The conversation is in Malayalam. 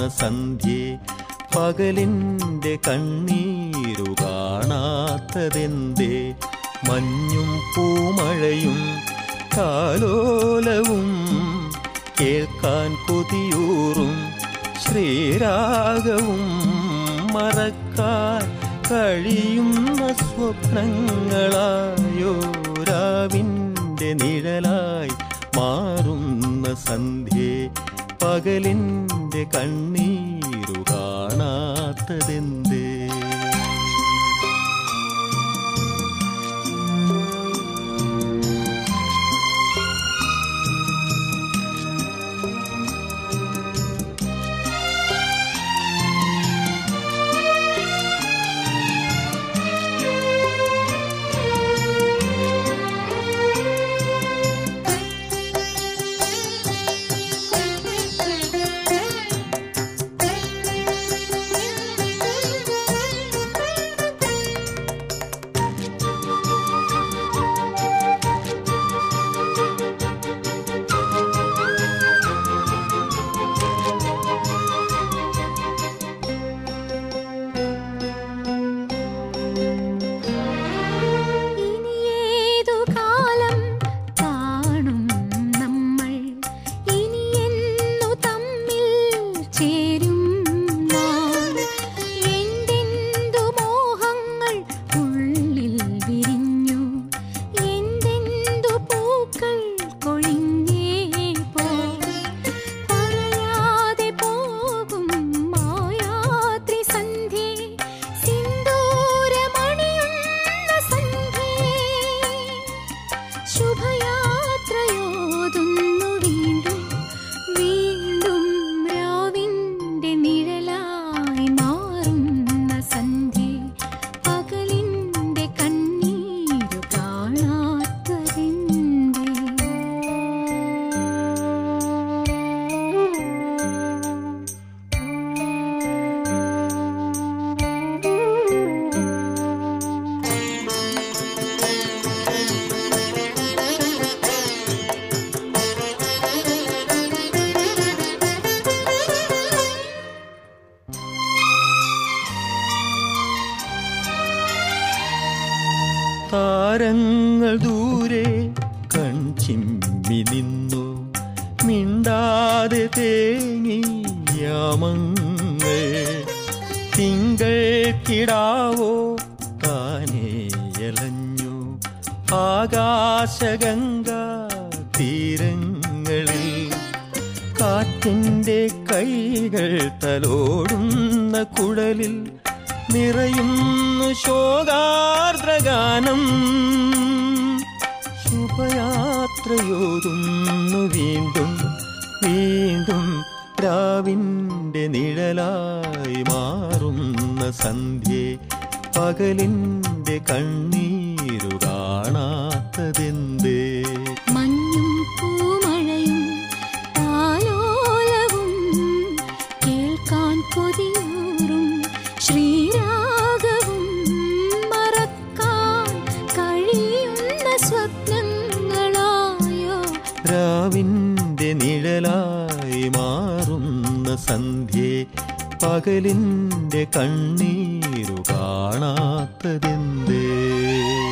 സന്ധ്യേ പകലിൻ്റെ കണ്ണീരു കാണാത്തതെന്തേ മഞ്ഞും പൂമഴയും കാലോലവും കേൾക്കാൻ കൊതിയൂറും ശ്രീരാഗവും മറക്കാൻ കഴിയുന്ന സ്വപ്നങ്ങളായോ രാവിൻ്റെ നിഴലായി മാറുന്ന സന്ധ്യേ പകലിൻ്റെ കണ്ണീരു കാണാത്തതെന്തേ ഇനിയേതു കാലം കാണും നമ്മൾ ഇനിയെന്നു തമ്മിൽ ചേരും നാം എന്തെന്തു മോഹങ്ങൾ ഉള്ളിൽ വിരിഞ്ഞു എന്തെന്തു പൂക്കൾ കൊഴിഞ്ഞേ പോ പറയാതെ പോകും മായാത്രി സന്ധ്യേ സിന്ദൂരമണിയുന്ന സന്ധ്യേ ശുഭയാത്രയോതുന്നു വീണ്ടും വീണ്ടും രാവിന്റെ നിഴലായി മാറുന്ന സന്ധ്യേ പകലിന്റെ കണ്ണീരു കാണാത്തതിൻ്റെ താരങ്ങൾ ദൂരെ കൺചിമ്മി നിന്നു മിണ്ടാതെ തേങ്ങിയാമങ്ങൾ തിങ്കൾ കിടാവോ താനേയലഞ്ഞു ആകാശഗംഗ തീരങ്ങളിൽ കാറ്റിൻ്റെ കൈകൾ തലോടുന്ന കുഴലിൽ നിറയുന്നു ശോകാർദ്രഗാനം ശുഭയാത്രയോതുന്നു വീണ്ടും വീണ്ടും രാവിൻ്റെ നിഴലായി മാറുന്ന സന്ധ്യേ പകലിൻ്റെ കണ്ണീരു കാണാത്തതെന്തേ മഞ്ഞും പൂമഴയും താലോലവും കേൾക്കാൻ കൊതിയൂറും ശ്രീരാഗവും മറക്കാൻ കഴിയുന്ന സ്വപ്നങ്ങളായോ രാവിൻ്റെ നിഴലായി മാറുന്ന സന്ധ്യേ പകലിൻ്റെ കണ്ണീരു കാണാത്തതെന്തേ